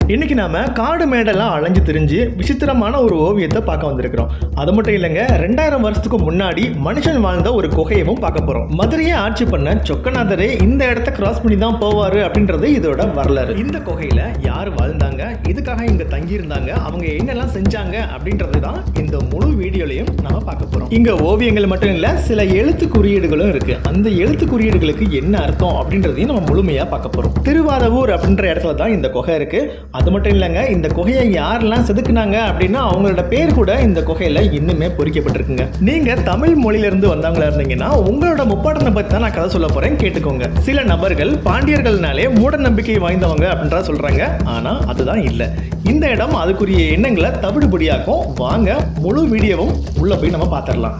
இன்னைக்கு நாம காடு மேடெல்லாம் அலைஞ்சு திரிஞ்சு விசித்திரமான ஒரு ஓவியத்தை பார்க்க வந்திருக்கிறோம் அது மட்டும் இல்லைங்க ரெண்டாயிரம் வருஷத்துக்கு முன்னாடி மனுஷன் வாழ்ந்த ஒரு குகையவும் பார்க்க போறோம் மதுரையை ஆட்சி பண்ண சொக்கநாதரே இந்த இடத்த கிராஸ் பண்ணி தான் போவாரு அப்படின்றது இதோட வரலாறு இந்த குகையில யார் வாழ்ந்தாங்க இதுக்காக இங்க தங்கி இருந்தாங்க அவங்க என்னெல்லாம் செஞ்சாங்க அப்படின்றது தான் இந்த முழு வீடியோலையும் நாம பார்க்க போறோம் இங்க ஓவியங்கள் மட்டும் இல்ல சில எழுத்து குறியீடுகளும் இருக்கு அந்த எழுத்து குறியீடுகளுக்கு என்ன அர்த்தம் அப்படின்றதையும் நம்ம முழுமையா பார்க்க போறோம் திருவாதவூர் அப்படின்ற இடத்துல தான் இந்த குகை இருக்கு அது மட்டும் இல்லைங்க இந்த குகையை யாரெல்லாம் செதுக்குனாங்க அப்படின்னா அவங்களோட பேர் கூட இந்த குகையில இன்னுமே பொறிக்கப்பட்டிருக்குங்க நீங்க தமிழ் மொழியில இருந்து வந்தவங்களா இருந்தீங்கன்னா உங்களோட முப்பாட்டனை பத்தி தான் நான் கதை சொல்ல போறேன் கேட்டுக்கோங்க சில நபர்கள் பாண்டியர்கள்னாலே மூட நம்பிக்கை வாய்ந்தவங்க அப்படின்றத சொல்றாங்க ஆனா அதுதான் இல்லை இந்த இடம் அதுக்குரிய எண்ணங்களை தவிடுபடியாக்கும் வாங்க முழு வீடியோவும் உள்ள போய் நம்ம பார்த்துடலாம்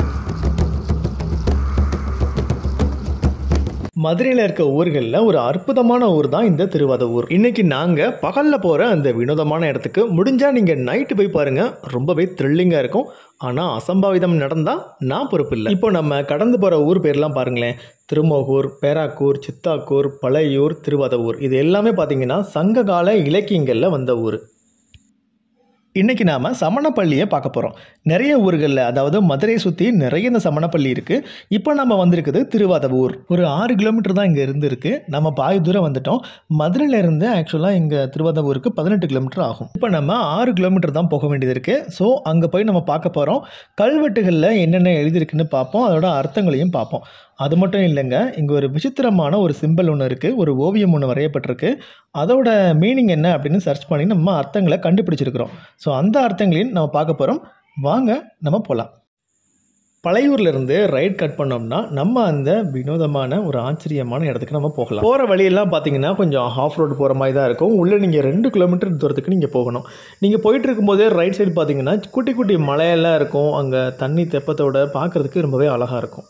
மதுரையில் இருக்க ஊர்களில் ஒரு அற்புதமான ஊர் தான் இந்த திருவாதூர் இன்னைக்கு நாங்கள் பகலில் போகிற அந்த வினோதமான இடத்துக்கு முடிஞ்சால் நீங்கள் நைட்டு போய் பாருங்கள் ரொம்பவே த்ரில்லிங்காக இருக்கும் ஆனால் அசம்பாவிதம் நடந்தால் நான் பொறுப்பு இல்லை இப்போ நம்ம கடந்து போகிற ஊர் பேர்லாம் பாருங்களேன் திருமோகூர் பேராக்கூர் சித்தாக்கூர் பழையூர் திருவாதூர் இது எல்லாமே பார்த்தீங்கன்னா சங்ககால இலக்கியங்களில் வந்த ஊர் இன்றைக்கி நாம் சமணப்பள்ளியை பார்க்க போகிறோம் நிறைய ஊர்களில் அதாவது மதுரையை சுற்றி நிறைய இந்த சமணப்பள்ளி இருக்குது இப்போ நம்ம வந்திருக்குது திருவாதவூர் ஒரு ஆறு கிலோமீட்டர் தான் இங்கே இருந்து இருக்கு நம்ம பாதி தூரம் வந்துட்டோம் மதுரையில இருந்து ஆக்சுவலாக இங்கே திருவாதவூருக்கு பதினெட்டு கிலோமீட்டர் ஆகும் இப்போ நம்ம ஆறு கிலோமீட்டர் தான் போக வேண்டியது இருக்குது ஸோ அங்கே போய் நம்ம பார்க்க போகிறோம் கல்வெட்டுகளில் என்னென்ன எழுதியிருக்குன்னு பார்ப்போம் அதோட அர்த்தங்களையும் பார்ப்போம் அது மட்டும் இல்லைங்க இங்கே ஒரு விசித்திரமான ஒரு சிம்பிள் ஒன்று இருக்குது ஒரு ஓவியம் ஒன்று வரையப்பட்டிருக்கு அதோட மீனிங் என்ன அப்படின்னு சர்ச் பண்ணி நம்ம அர்த்தங்களை கண்டுபிடிச்சிருக்கிறோம் ஸோ அந்த அர்த்தங்களையும் நம்ம பார்க்க போகிறோம் வாங்க நம்ம போகலாம் பழையூர்லேருந்து ரைட் கட் பண்ணோம்னா நம்ம அந்த வினோதமான ஒரு ஆச்சரியமான இடத்துக்கு நம்ம போகலாம் போகிற வழியெல்லாம் பார்த்தீங்கன்னா கொஞ்சம் ஆஃப் ரோடு போகிற மாதிரி தான் இருக்கும் உள்ளே நீங்கள் ரெண்டு கிலோமீட்டர் தூரத்துக்கு நீங்கள் போகணும் நீங்கள் போயிட்டு இருக்கும்போதே ரைட் சைடு பார்த்தீங்கன்னா குட்டி குட்டி மலையெல்லாம் இருக்கும் அங்கே தண்ணி தெப்பத்தோட பார்க்குறதுக்கு ரொம்பவே அழகாக இருக்கும்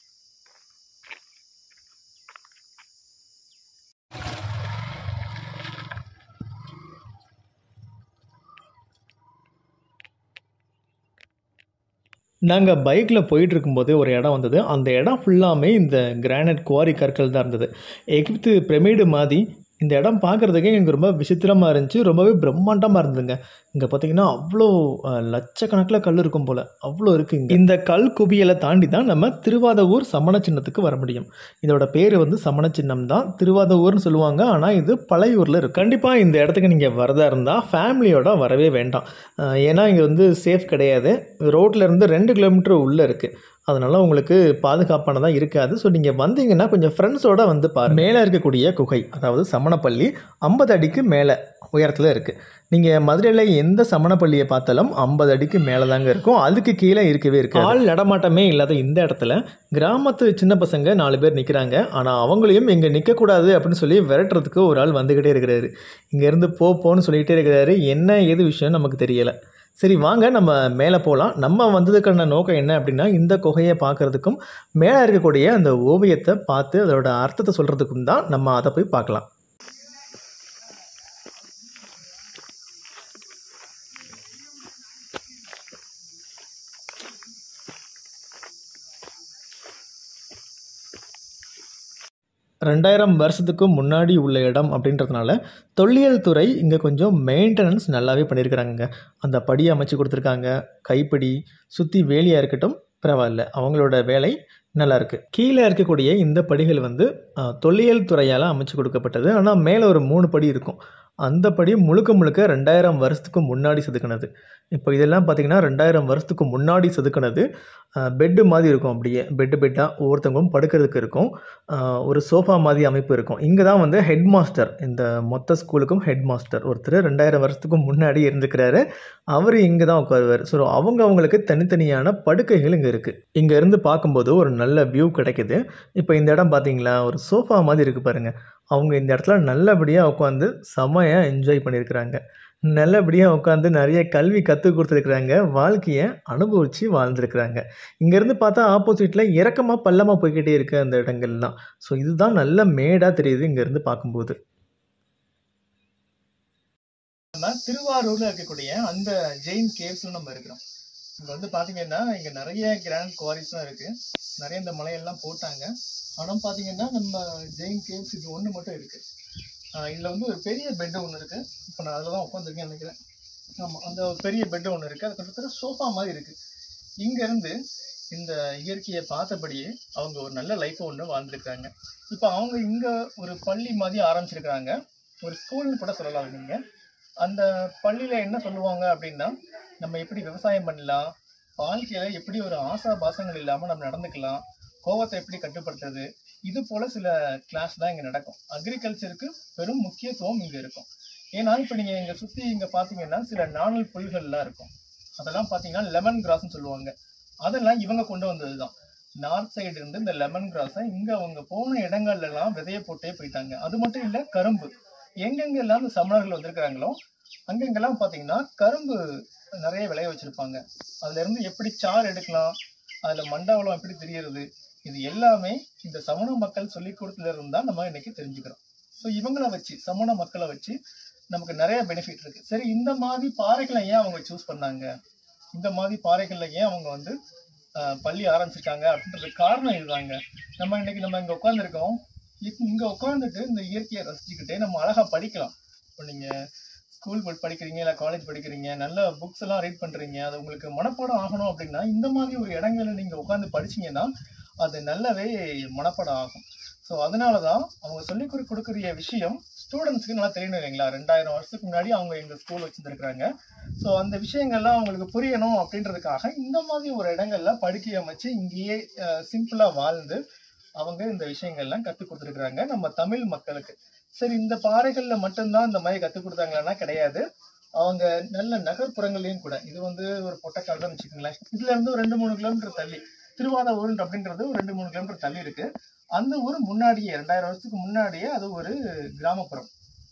நாங்கள் பைக்கில் போயிட்டு இருக்கும்போது ஒரு இடம் வந்தது அந்த இடம் ஃபுல்லாமே இந்த கிரானைட் குவாரி கற்கள் தான் இருந்தது எகிப்து பிரமிடு மாதிரி இந்த இடம் பார்க்குறதுக்கே எனக்கு ரொம்ப விசித்திரமாக இருந்துச்சு ரொம்பவே பிரம்மாண்டமாக இருந்ததுங்க இங்கே பார்த்தீங்கன்னா அவ்வளோ அஹ், லட்சக்கணக்கில் கல் இருக்கும் போல் அவ்வளோ இருக்குங்க இந்த கல் குவியலை தாண்டி தான் நம்ம திருவாதவூர் சமண சின்னத்துக்கு வர முடியும் இதோட பேர் வந்து சமண சின்னம் தான் திருவாதவூர்னு சொல்லுவாங்க ஆனால் இது பழையூரில் இருக்கு கண்டிப்பாக இந்த இடத்துக்கு நீங்கள் வரதா இருந்தால் ஃபேமிலியோட வரவே வேண்டாம் அஹ், ஏன்னா இங்கே வந்து சேஃப் கிடையாது ரோட்ல இருந்து ரெண்டு கிலோமீட்டர் உள்ளே இருக்குது அதனால் உங்களுக்கு பாதுகாப்பானதாக இருக்காது ஸோ நீங்கள் வந்தீங்கன்னா கொஞ்சம் ஃப்ரெண்ட்ஸோட வந்து பாரு மேலே இருக்கக்கூடிய குகை அதாவது சமணப்பள்ளி ஐம்பது அடிக்கு மேலே உயரத்தில் இருக்குது நீங்கள் மதுரையில் எந்த சமணப்பள்ளியை பார்த்தாலும் ஐம்பது அடிக்கு மேலே தாங்க இருக்கும் அதுக்கு கீழே இருக்கவே இருக்கு ஆள் நடமாட்டமே இல்லாத இந்த இடத்துல கிராமத்து சின்ன பசங்க நாலு பேர் நிற்கிறாங்க ஆனால் அவங்களையும் இங்கே நிற்கக்கூடாது அப்படின்னு சொல்லி விரட்டுறதுக்கு ஒரு ஆள் வந்துக்கிட்டே இருக்கிறாரு இங்கேருந்து போ போன்னு சொல்லிகிட்டே இருக்கிறாரு என்ன ஏது விஷயம் நமக்கு தெரியலை சரி வாங்க நம்ம மேலே போகலாம் நம்ம வந்ததுக்கான நோக்கம் என்ன அப்படின்னா இந்த குகையை பார்க்குறதுக்கும் மேலே இருக்கக்கூடிய அந்த ஓவியத்தை பார்த்து அதோட அர்த்தத்தை சொல்கிறதுக்கும் தான் நம்ம அதை போய் பார்க்கலாம் ரெண்டாயிரம் வருஷத்துக்கு முன்னாடி உள்ள இடம் அப்படின்றதுனால தொல்லியல் துறை இங்கே கொஞ்சம் மெயின்டெனன்ஸ் நல்லாவே பண்ணியிருக்கிறாங்க அந்த படியை அமைச்சு கொடுத்துருக்காங்க கைப்பிடி சுற்றி வேலியாக இருக்கட்டும் பரவாயில்ல அவங்களோட வேலை நல்லா இருக்கு கீழே இருக்கக்கூடிய இந்த படிகள் வந்து அஹ், தொல்லியல் துறையால் அமைச்சு கொடுக்கப்பட்டது ஆனால் மேலே ஒரு மூணு படி இருக்கும் அந்த படி முழுக்க முழுக்க ரெண்டாயிரம் வருஷத்துக்கு முன்னாடி செதுக்கினது இப்போ இதெல்லாம் பார்த்தீங்கன்னா ரெண்டாயிரம் வருஷத்துக்கு முன்னாடி செதுக்கினது பெட்டு மாதிரி இருக்கும் அப்படியே பெட்டு பெட்டாக ஒவ்வொருத்தவங்களும் படுக்கிறதுக்கு இருக்கும் அஹ், ஒரு சோஃபா மாதிரி அமைப்பு இருக்கும் இங்கே தான் வந்து ஹெட் மாஸ்டர் இந்த மொத்த ஸ்கூலுக்கும் ஹெட் மாஸ்டர் ஒருத்தர் ரெண்டாயிரம் வருஷத்துக்கு முன்னாடி இருந்துக்கிறாரு அவர் இங்கே தான் உட்காருவார் ஸோ அவங்க அவங்களுக்கு தனித்தனியான படுக்கைகள் இங்கே இருக்குது இங்கே இருந்து பார்க்கும்போது ஒரு நல்ல வியூ கிடைக்குது இப்போ இந்த இடம் பார்த்தீங்களா ஒரு சோஃபா மாதிரி இருக்குது பாருங்கள் அவங்க இந்த இடத்துல நல்லபடியாக உட்காந்து செமையாக என்ஜாய் பண்ணியிருக்கிறாங்க நல்லபடியாக உட்காந்து நிறைய கல்வி கற்றுக் கொடுத்துருக்குறாங்க வாழ்க்கையை அனுபவித்து வாழ்ந்துருக்குறாங்க இங்கேருந்து பார்த்தா ஆப்போசிட்டில் இறக்கமாக பள்ளமாக போய்கிட்டே இருக்குது அந்த இடங்கள்லாம் ஸோ இதுதான் நல்ல மேடாக தெரியுது இங்கேருந்து பார்க்கும்போது நம்ம திருவாரூரில் இருக்கக்கூடிய அந்த ஜெயின் கேவ்ஸும் நம்ம இருக்கிறோம் இங்கே வந்து பார்த்தீங்கன்னா இங்கே நிறைய கிராண்ட் குவாரிஸும் இருக்குது நிறைய இந்த மலையெல்லாம் போட்டாங்க ஆனால் பார்த்தீங்கன்னா நம்ம ஜெயின் கேவ்ஸ் இது ஒன்று மட்டும் இருக்குது இதில் வந்து ஒரு பெரிய பெட்டு ஒன்று இருக்குது இப்போ நான் அதில் தான் உட்காந்துருக்கேன் நினைக்கிறேன் ஆமாம் அந்த ஒரு பெரிய பெட்டு ஒன்று இருக்குது அது கிட்டத்தட்ட சோஃபா மாதிரி இருக்குது இங்கேருந்து இந்த இயற்கையை பார்த்தபடியே அவங்க ஒரு நல்ல லைஃப்பை ஒன்று வாழ்ந்துருக்காங்க இப்போ அவங்க இங்கே ஒரு பள்ளி மாதிரி ஆரம்பிச்சிருக்கிறாங்க ஒரு ஸ்கூல்னு கூட சொல்லலாம் நீங்கள் அந்த பள்ளியில் என்ன சொல்லுவாங்க அப்படின்னா நம்ம எப்படி விவசாயம் பண்ணலாம் வாழ்க்கையில் எப்படி ஒரு ஆசா பாசங்கள் இல்லாமல் நம்ம நடந்துக்கலாம் கோவத்தை எப்படி கட்டுப்படுத்துறது இது போல சில கிளாஸ் தான் இங்கே நடக்கும் அக்ரிகல்ச்சருக்கு பெரும் முக்கியத்துவம் இங்கே இருக்கும் ஏன்னா இப்போ நீங்கள் இங்கே சுற்றி இங்கே பார்த்தீங்கன்னா சில நாணல் புல்கள்லாம் இருக்கும் அதெல்லாம் பார்த்தீங்கன்னா லெமன் கிராஸ்னு சொல்லுவாங்க அதெல்லாம் இவங்க கொண்டு வந்தது தான் நார்த் சைடு இருந்து இந்த லெமன் கிராஸை இங்கே அவங்க போன இடங்கள்ல எல்லாம் விதைய போட்டே போயிட்டாங்க அது மட்டும் இல்லை கரும்பு எங்கெங்கெல்லாம் இந்த சமணர்கள் வந்திருக்கிறாங்களோ அங்கெங்கெல்லாம் பார்த்தீங்கன்னா கரும்பு நிறைய விளைய வச்சிருப்பாங்க அதுல இருந்து எப்படி சாறு எடுக்கலாம் அதுல மண்டாவளம் எப்படி தெரியறது இது எல்லாமே இந்த சமண மக்கள் சொல்லி கொடுத்ததுல இருந்தா நம்ம இன்னைக்கு தெரிஞ்சுக்கிறோம் ஸோ இவங்கள வச்சு சமண மக்களை வச்சு நமக்கு நிறைய பெனிஃபிட் இருக்கு சரி இந்த மாதிரி பாறைகளை ஏன் அவங்க சூஸ் பண்ணாங்க இந்த மாதிரி பாறைகள்ல ஏன் அவங்க வந்து ஆஹ், பள்ளி ஆரம்பிச்சிருக்காங்க அப்படின்றது காரணம் இதுதாங்க நம்ம இன்னைக்கு நம்ம இங்க உட்காந்துருக்கோம் இங்க உட்காந்துட்டு இந்த இயற்கையை ரசிச்சுக்கிட்டே நம்ம அழகா படிக்கலாம் இப்போ நீங்க ஸ்கூல் படிக்கிறீங்க இல்லை காலேஜ் படிக்கிறீங்க நல்ல புக்ஸ் எல்லாம் ரீட் பண்றீங்க அது உங்களுக்கு மனப்பாடம் ஆகணும் அப்படின்னா இந்த மாதிரி ஒரு இடங்கள்ல நீங்க உட்காந்து படிச்சீங்கன்னா அது நல்லாவே மனப்பாடம் ஆகும் ஸோ அதனால தான் அவங்க சொல்லிக் கொடு கொடுக்குற விஷயம் ஸ்டூடெண்ட்ஸ்க்கு நல்லா தெரியணும் இல்லைங்களா ரெண்டாயிரம் வருஷத்துக்கு முன்னாடி அவங்க எங்க ஸ்கூல் வச்சிருந்துருக்காங்க ஸோ அந்த விஷயங்கள்லாம் அவங்களுக்கு புரியணும் அப்படின்றதுக்காக இந்த மாதிரி ஒரு இடங்கள்ல படுக்கை அமைச்சு இங்கேயே சிம்பிளா வாழ்ந்து அவங்க இந்த விஷயங்கள்லாம் கற்றுக் கொடுத்துருக்குறாங்க நம்ம தமிழ் மக்களுக்கு சரி இந்த பாறைகள்ல மட்டும்தான் இந்த மாதிரி கற்றுக் கொடுத்தாங்களான்னா கிடையாது அவங்க நல்ல நகர்ப்புறங்களையும் கூட இது வந்து ஒரு பொட்டக்காடு தான் வச்சுக்கோங்களேன் இதுல இருந்து ஒரு ரெண்டு மூணு கிலோமீட்டர் தள்ளி திருவாதூர் அப்படின்றது ஒரு ரெண்டு மூணு கிலோமீட்டர் தள்ளி இருக்கு அந்த ஊர் முன்னாடியே ரெண்டாயிரம் வருஷத்துக்கு முன்னாடியே அது ஒரு கிராமப்புறம்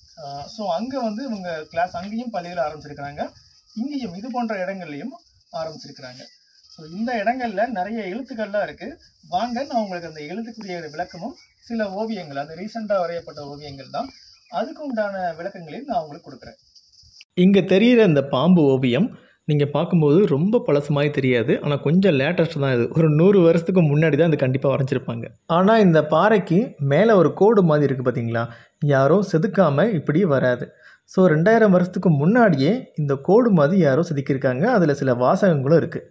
ஸோ அங்கே வந்து இவங்க கிளாஸ் அங்கேயும் பள்ளிகள் ஆரம்பிச்சிருக்கிறாங்க இங்கேயும் இது போன்ற இடங்கள்லையும் ஆரம்பிச்சிருக்கிறாங்க ஸோ இந்த இடங்கள்ல நிறைய எழுத்துக்கள்லாம் இருக்கு வாங்க நான் உங்களுக்கு அந்த எழுத்துக்குரிய விளக்கமும் சில ஓவியங்கள் அது ரீசெண்டாக வரையப்பட்ட ஓவியங்கள் தான் அதுக்கு உண்டான விளக்கங்களையும் நான் உங்களுக்கு கொடுக்குறேன் இங்கே தெரிகிற இந்த பாம்பு ஓவியம் நீங்கள் பார்க்கும்போது ரொம்ப பழசு மாதிரி தெரியாது ஆனால் கொஞ்சம் லேட்டஸ்ட் தான் இது ஒரு நூறு வருஷத்துக்கு முன்னாடி தான் இது கண்டிப்பாக வரைஞ்சிருப்பாங்க ஆனால் இந்த பாறைக்கு மேலே ஒரு கோடு மாதிரி இருக்குது பார்த்தீங்களா யாரோ செதுக்காமல் இப்படி வராது ஸோ ரெண்டாயிரம் வருஷத்துக்கு முன்னாடியே இந்த கோடு மாதிரி யாரோ செதுக்கியிருக்காங்க அதில் சில வாசகங்களும் இருக்குது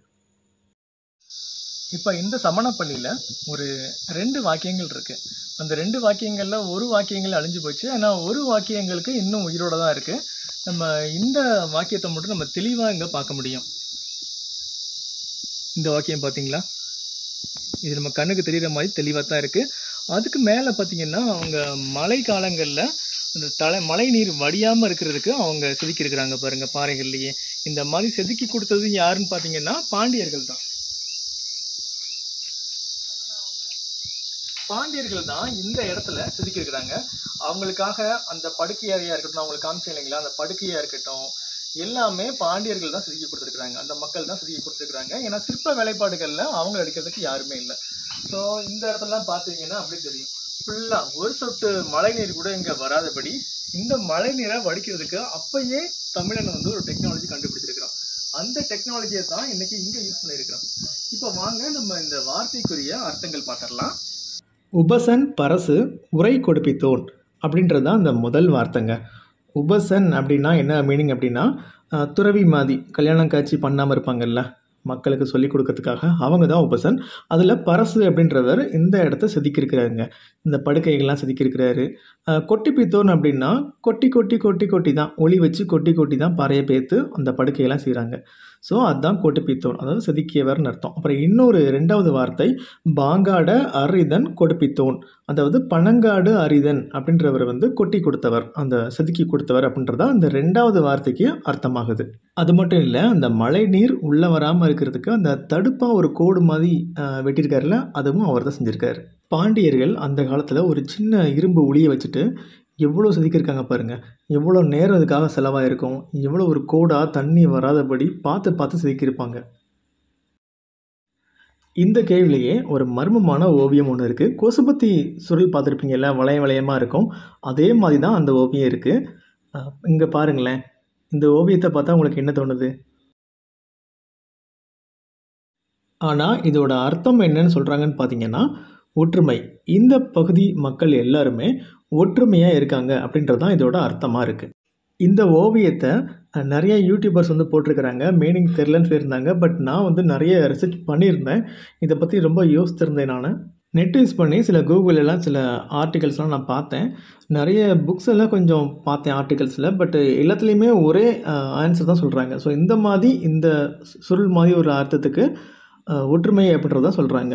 இப்போ இந்த சமண பள்ளியில் ஒரு ரெண்டு வாக்கியங்கள் இருக்கு அந்த ரெண்டு வாக்கியங்கள்ல ஒரு வாக்கியங்கள் அழிஞ்சு போச்சு ஆனால் ஒரு வாக்கியங்களுக்கு இன்னும் உயிரோட தான் இருக்கு நம்ம இந்த வாக்கியத்தை மட்டும் நம்ம தெளிவாக இங்கே பார்க்க முடியும் இந்த வாக்கியம் பார்த்தீங்களா இது நம்ம கண்ணுக்கு தெரியுற மாதிரி தெளிவாக தான் இருக்கு அதுக்கு மேலே பார்த்தீங்கன்னா அவங்க மழை காலங்களில் அந்த தலை மழை நீர் வடியாமல் இருக்கிறதுக்கு அவங்க செதுக்கி இருக்கிறாங்க பாருங்க பாறைகள்லேயே இந்த மாதிரி செதுக்கி கொடுத்தது யாருன்னு பார்த்தீங்கன்னா பாண்டியர்கள் தான் பாண்டியர்கள் தான் இந்த இடத்துல செதுக்கி இருக்கிறாங்க அவங்களுக்காக அந்த படுக்கை அறையா இருக்கட்டும் நான் உங்களுக்கு காமிச்சேன் இல்லைங்களா அந்த படுக்கையா இருக்கட்டும் எல்லாமே பாண்டியர்கள் தான் செதுக்கி கொடுத்துருக்காங்க அந்த மக்கள் தான் செதுக்கி கொடுத்துருக்காங்க ஏன்னா சிற்ப வேலைப்பாடுகள்ல அவங்க அடிக்கிறதுக்கு யாருமே இல்லை ஸோ இந்த இடத்துலலாம் பார்த்தீங்கன்னா அப்படியே தெரியும் ஃபுல்லா ஒரு சொட்டு மழை நீர் கூட இங்க வராதபடி இந்த மழை நீரை வடிக்கிறதுக்கு அப்பயே தமிழன் வந்து ஒரு டெக்னாலஜி கண்டுபிடிச்சிருக்கிறான் அந்த டெக்னாலஜியை தான் இன்னைக்கு இங்க யூஸ் பண்ணியிருக்கிறோம் இப்போ வாங்க நம்ம இந்த வார்த்தைக்குரிய அர்த்தங்கள் பார்த்துடலாம் உபசன் பரசு உரை கொடுப்பித்தோன் அப்படின்றது தான் அந்த முதல் வார்த்தைங்க உபசன் அப்படின்னா என்ன மீனிங் அப்படின்னா அஹ், துறவி மாதிரி கல்யாணம் காட்சி பண்ணாமல் இருப்பாங்கல்ல மக்களுக்கு சொல்லி கொடுக்கறதுக்காக அவங்க தான் உபசன் அதில் பரசு அப்படின்றவர் இந்த இடத்த செதுக்கியிருக்கிறாருங்க இந்த படுக்கைகள்லாம் செதுக்கியிருக்கிறாரு அஹ், கொட்டி பித்தோன் அப்படின்னா கொட்டி கொட்டி கொட்டி கொட்டி தான் ஒளி வச்சு கொட்டி கொட்டி தான் பாறையை பேத்து அந்த படுக்கையெல்லாம் செய்கிறாங்க ஸோ அதுதான் கொட்டி பித்தோன் அதாவது செதுக்கியவர்னு அர்த்தம் அப்புறம் இன்னொரு ரெண்டாவது வார்த்தை பாங்காட அரிதன் கொடுப்பித்தோன் அதாவது பனங்காடு அரிதன் அப்படின்றவர் வந்து கொட்டி கொடுத்தவர் அந்த செதுக்கி கொடுத்தவர் அப்படின்றதா அந்த ரெண்டாவது வார்த்தைக்கு அர்த்தமாகுது அது மட்டும் இல்லை அந்த மழை நீர் உள்ளே வராமல் இருக்கிறதுக்கு அந்த தடுப்பாக ஒரு கோடு மாதிரி ஆஹ், வெட்டியிருக்காருல அதுவும் அவர் தான் செஞ்சுருக்காரு பாண்டியர்கள் அந்த காலத்தில் ஒரு சின்ன இரும்பு உளியை வச்சுட்டு எவ்வளோ செதுக்கியிருக்காங்க பாருங்கள் எவ்வளோ நேரம் அதுக்காக செலவாயிருக்கும் எவ்வளோ ஒரு கோடாக தண்ணி வராதபடி பார்த்து பார்த்து செதுக்கியிருப்பாங்க இந்த கேள்விலேயே ஒரு மர்மமான ஓவியம் ஒன்று இருக்குது கொசுபத்தி சுருள் பார்த்துருப்பீங்கல்ல வளைய வளையமாக இருக்கும் அதே மாதிரி தான் அந்த ஓவியம் இருக்குது இங்கே பாருங்களேன் இந்த ஓவியத்தை பார்த்தா உங்களுக்கு என்ன தோணுது ஆனால் இதோட அர்த்தம் என்னன்னு சொல்கிறாங்கன்னு பார்த்தீங்கன்னா ஒற்றுமை இந்த பகுதி மக்கள் எல்லாருமே ஒற்றுமையாக இருக்காங்க அப்படின்றது தான் இதோட அர்த்தமாக இருக்குது இந்த ஓவியத்தை அஹ், நிறைய யூடியூபர்ஸ் வந்து போட்டிருக்கிறாங்க மீனிங் தெரிலன்னு சொல்லியிருந்தாங்க பட் நான் வந்து நிறைய ரிசர்ச் பண்ணியிருந்தேன் இதை பற்றி ரொம்ப யோசிச்சிருந்தேன் நான் நெட் யூஸ் பண்ணி சில Google எல்லாம் சில ஆர்டிகல்ஸ்லாம் நான் பார்த்தேன் நிறைய புக்ஸ் எல்லாம் கொஞ்சம் பார்த்தேன் ஆர்டிகல்ஸில் பட் எல்லாத்துலேயுமே ஒரே ஆன்சர் தான் சொல்கிறாங்க ஸோ இந்த மாதிரி இந்த சு- சுருள் மாதிரி ஒரு அர்த்தத்துக்கு அஹ், ஒற்றுமை அப்படின்றத சொல்கிறாங்க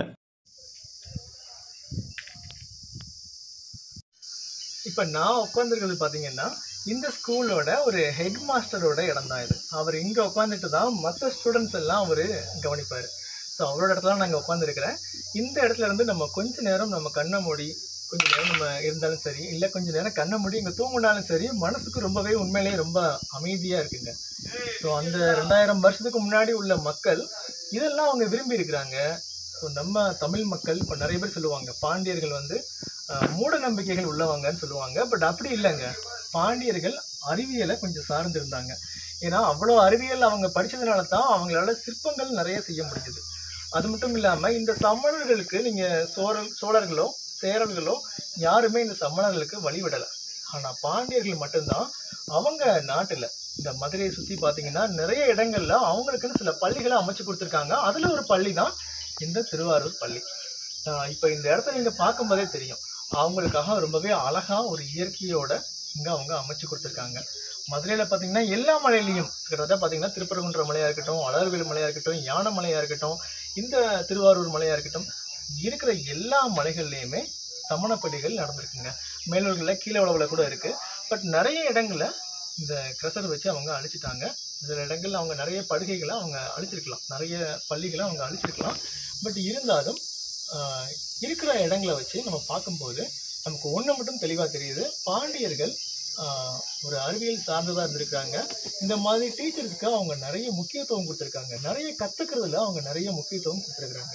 இப்போ நான் உட்காந்துருக்கிறது பார்த்தீங்கன்னா இந்த ஸ்கூலோட ஒரு ஹெட் மாஸ்டரோட இடம் தான் இது அவர் இங்கே உட்காந்துட்டு தான் மற்ற ஸ்டூடெண்ட்ஸ் எல்லாம் அவர் கவனிப்பார் ஸோ அவரோட இடத்துல நாங்கள் உட்காந்துருக்கிறேன் இந்த இடத்துல இருந்து நம்ம கொஞ்ச நேரம் நம்ம கண்ணை மூடி கொஞ்ச நேரம் நம்ம இருந்தாலும் சரி இல்லை கொஞ்ச நேரம் கண்ணை மூடி இங்கே தூங்கினாலும் சரி மனசுக்கு ரொம்பவே உண்மையிலேயே ரொம்ப அமைதியாக இருக்குங்க ஸோ அந்த ரெண்டாயிரம் வருஷத்துக்கு முன்னாடி உள்ள மக்கள் இதெல்லாம் அவங்க விரும்பி இருக்கிறாங்க ஸோ நம்ம தமிழ் மக்கள் இப்போ நிறைய பேர் சொல்லுவாங்க பாண்டியர்கள் வந்து அஹ், மூட நம்பிக்கைகள் உள்ளவங்கன்னு சொல்லுவாங்க பட் அப்படி இல்லைங்க பாண்டியர்கள் அறிவியலை கொஞ்சம் சார்ந்திருந்தாங்க ஏன்னா அவ்வளோ அறிவியல் அவங்க படிச்சதுனால தான் அவங்களால சிற்பங்கள் நிறைய செய்ய முடிஞ்சது அது மட்டும் இல்லாமல் இந்த சமணர்களுக்கு நீங்கள் சோழர் சோழர்களோ சேரர்களோ யாருமே இந்த சமணர்களுக்கு வழிவிடலை ஆனால் பாண்டியர்கள் மட்டும்தான் அவங்க நாட்டில் இந்த மதுரையை சுற்றி பார்த்தீங்கன்னா நிறைய இடங்கள்ல அவங்களுக்குன்னு சில பள்ளிகளை அமைச்சு கொடுத்துருக்காங்க அதில் ஒரு பள்ளி தான் இந்த திருவாரூர் பள்ளி இப்போ இந்த இடத்த நீங்கள் பார்க்கும்போதே தெரியும் அவங்களுக்காக ரொம்பவே அழகா ஒரு இயற்கையோட இங்கே அவங்க அமைச்சு கொடுத்துருக்காங்க மதுரையில் பார்த்தீங்கன்னா எல்லா மலையிலையும் கிட்டத்தட்ட பார்த்தீங்கன்னா திருப்பரங்குன்ற மலையாக இருக்கட்டும் அழகர்வேல் மலையாக இருக்கட்டும் யானை மலையாக இருக்கட்டும் இந்த திருவாரூர் மலையாக இருக்கட்டும் இருக்கிற எல்லா மலைகள்லையுமே சமணப்படிகள் நடந்திருக்குங்க மேலூர்களில் கீழே உழவில் கூட இருக்குது பட் நிறைய இடங்கள்ல இந்த கிரசர் வச்சு அவங்க அழிச்சிட்டாங்க சில இடங்கள்ல அவங்க நிறைய படுகைகளை அவங்க அழிச்சிருக்கலாம் நிறைய பள்ளிகளை அவங்க அழிச்சிருக்கலாம் பட் இருந்தாலும் ஆஹ், இருக்கிற இடங்களை வச்சு நம்ம பார்க்கும்போது நமக்கு ஒன்று மட்டும் தெளிவாக தெரியுது பாண்டியர்கள் ஆஹ், ஒரு அறிவியல் சார்ந்ததாக இருந்திருக்காங்க இந்த மாதிரி டீச்சர்ஸ்க்கு அவங்க நிறைய முக்கியத்துவம் கொடுத்துருக்காங்க நிறைய கற்றுக்கிறதுல அவங்க நிறைய முக்கியத்துவம் கொடுத்துருக்குறாங்க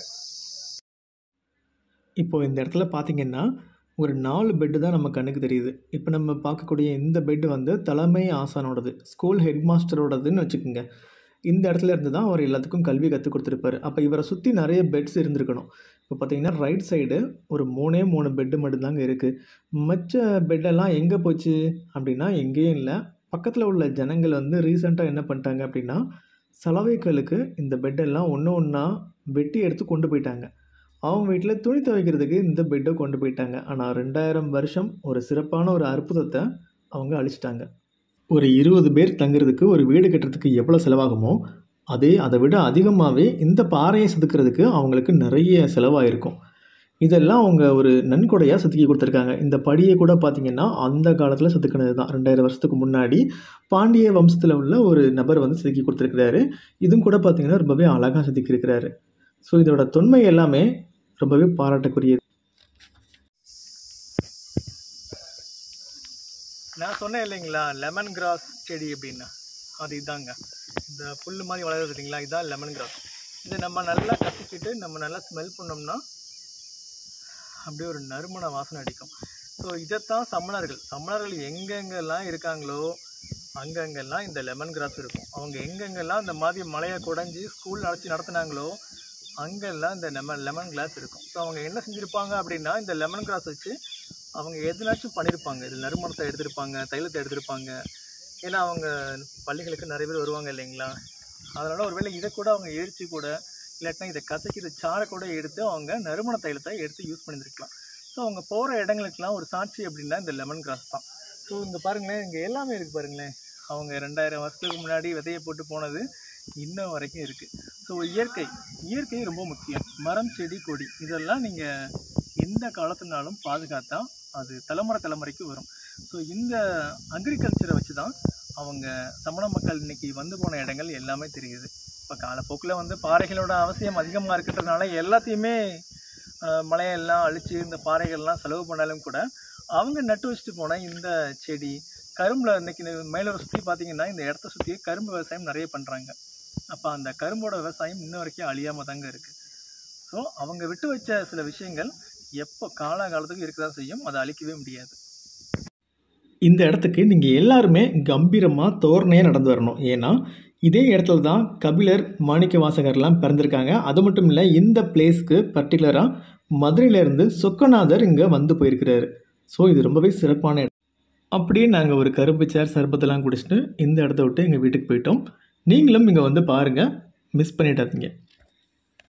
இப்போ இந்த இடத்துல பார்த்தீங்கன்னா ஒரு நாலு பெட்டு தான் நம்ம கண்ணுக்கு தெரியுது இப்போ நம்ம பார்க்கக்கூடிய இந்த பெட்டு வந்து தலைமை ஆசானோடது ஸ்கூல் ஹெட் மாஸ்டரோடதுன்னு வச்சுக்கோங்க இந்த இடத்துல இருந்து தான் அவர் எல்லாத்துக்கும் கல்வி கற்றுக் கொடுத்துருப்பாரு அப்போ இவரை சுற்றி நிறைய பெட்ஸ் இருந்திருக்கணும் இப்போ பார்த்தீங்கன்னா ரைட் சைடு ஒரு மூணே மூணு பெட்டு மட்டும்தாங்க இருக்குது மற்ற பெட்டெல்லாம் எங்கே போச்சு அப்படின்னா எங்கேயும் இல்லை பக்கத்தில் உள்ள ஜனங்கள் வந்து ரீசெண்டாக என்ன பண்ணிட்டாங்க அப்படின்னா சலவைகளுக்கு இந்த பெட்டெல்லாம் ஒன்று ஒன்றா வெட்டி எடுத்து கொண்டு போயிட்டாங்க அவங்க வீட்டில் துணி துவைக்கிறதுக்கு இந்த பெட்டை கொண்டு போயிட்டாங்க ஆனால் ரெண்டாயிரம் வருஷம் ஒரு சிறப்பான ஒரு அற்புதத்தை அவங்க அழிச்சிட்டாங்க ஒரு இருபது பேர் தங்குறதுக்கு ஒரு வீடு கட்டுறதுக்கு எவ்வளோ செலவாகுமோ அதே அதை விட அதிகமாகவே இந்த பாறையை செதுக்கிறதுக்கு அவங்களுக்கு நிறைய செலவாயிருக்கும் இதெல்லாம் அவங்க ஒரு நன்கொடையாக செதுக்கி கொடுத்துருக்காங்க இந்த படியை கூட பார்த்திங்கன்னா அந்த காலத்தில் செதுக்கினது தான் ரெண்டாயிரம் வருஷத்துக்கு முன்னாடி பாண்டிய வம்சத்தில் உள்ள ஒரு நபர் வந்து செதுக்கி கொடுத்துருக்கிறாரு இதுவும் கூட பார்த்திங்கன்னா ரொம்பவே அழகாக செதுக்கியிருக்கிறாரு ஸோ இதோட தொன்மை எல்லாமே ரொம்பவே பாராட்டக்குரியது நான் சொன்னேன் இல்லைங்களா லெமன் கிராஸ் செடி அப்படின்னா அது இதாங்க இந்த புல் மாதிரி வளருது இல்லைங்களா இதான் லெமன் கிராஸ் இதை நம்ம நல்லா கசிக்கிட்டு நம்ம நல்லா ஸ்மெல் பண்ணோம்னா அப்படியே ஒரு நறுமண வாசனை அடிக்கும் ஸோ இதைத்தான் சமணர்கள் சமணர்கள் எங்கெங்கெல்லாம் இருக்காங்களோ அங்கங்கெல்லாம் இந்த லெமன் கிராஸ் இருக்கும் அவங்க எங்கெங்கெல்லாம் இந்த மாதிரி மலையை குடைஞ்சி ஸ்கூல் நடத்தி நடத்துனாங்களோ அங்கெல்லாம் இந்த லெமன் லெமன் கிளாஸ் இருக்கும் ஸோ அவங்க என்ன செஞ்சுருப்பாங்க அப்படின்னா இந்த லெமன் கிராஸ் வச்சு அவங்க எதுனாச்சும் பண்ணியிருப்பாங்க இது நறுமணத்தை எடுத்திருப்பாங்க தைலத்தை எடுத்திருப்பாங்க ஏன்னா அவங்க பள்ளிகளுக்கு நிறைய பேர் வருவாங்க இல்லைங்களா அதனால் ஒருவேளை இதை கூட அவங்க எரிச்சு கூட இல்லாட்டினா இதை கசக்கிற சாறை கூட எடுத்து அவங்க நறுமண தைலத்தை எடுத்து யூஸ் பண்ணியிருக்கலாம் ஸோ அவங்க போகிற இடங்களுக்கெல்லாம் ஒரு சாட்சி அப்படின்னா இந்த லெமன் கிராஸ் தான் ஸோ இங்கே பாருங்களேன் இங்கே எல்லாமே இருக்குது பாருங்களேன் அவங்க ரெண்டாயிரம் வருஷத்துக்கு முன்னாடி விதையை போட்டு போனது இன்னும் வரைக்கும் இருக்குது ஸோ இயற்கை இயற்கை ரொம்ப முக்கியம் மரம் செடி கொடி இதெல்லாம் நீங்கள் எந்த காலத்துனாலும் பாதுகாத்தா அது தலைமுறை தலைமுறைக்கு வரும் ஸோ இந்த அக்ரிகல்ச்சரை வச்சு தான் அவங்க சமண மக்கள் இன்னைக்கு வந்து போன இடங்கள் எல்லாமே தெரியுது இப்போ காலப்போக்கில் வந்து பாறைகளோட அவசியம் அதிகமாக இருக்கிறதுனால எல்லாத்தையுமே அஹ், மலையெல்லாம் அழித்து இந்த பாறைகள்லாம் செலவு பண்ணாலும் கூட அவங்க நட்டு வச்சுட்டு போன இந்த செடி கரும்பில் இன்னைக்கு மேலூரை சுற்றி பார்த்தீங்கன்னா இந்த இடத்த சுற்றி கரும்பு விவசாயம் நிறைய பண்ணுறாங்க அப்போ அந்த கரும்போட விவசாயம் இன்ன வரைக்கும் அழியாமல் தாங்க இருக்குது ஸோ அவங்க விட்டு வச்ச சில விஷயங்கள் எப்போ காலாகாலத்துக்கு இருக்க தான் செய்யும் அதை அழிக்கவே முடியாது இந்த இடத்துக்கு நீங்கள் எல்லாருமே கம்பீரமாக தோரணையாக நடந்து வரணும் ஏன்னா இதே இடத்துல தான் கபிலர் மாணிக்க வாசகர்லாம் பிறந்திருக்காங்க அது மட்டும் இல்லை இந்த பிளேஸ்க்கு பர்டிகுலராக மதுரையிலேருந்து சொக்கநாதர் இங்கே வந்து போயிருக்கிறாரு ஸோ இது ரொம்பவே சிறப்பான இடம் அப்படியே நாங்கள் ஒரு கரும்பு சேர் சர்பத்தெல்லாம் குடிச்சிட்டு இந்த இடத்த விட்டு எங்கள் வீட்டுக்கு போயிட்டோம் நீங்களும் இங்கே வந்து பாருங்கள் மிஸ் பண்ணிடாதீங்க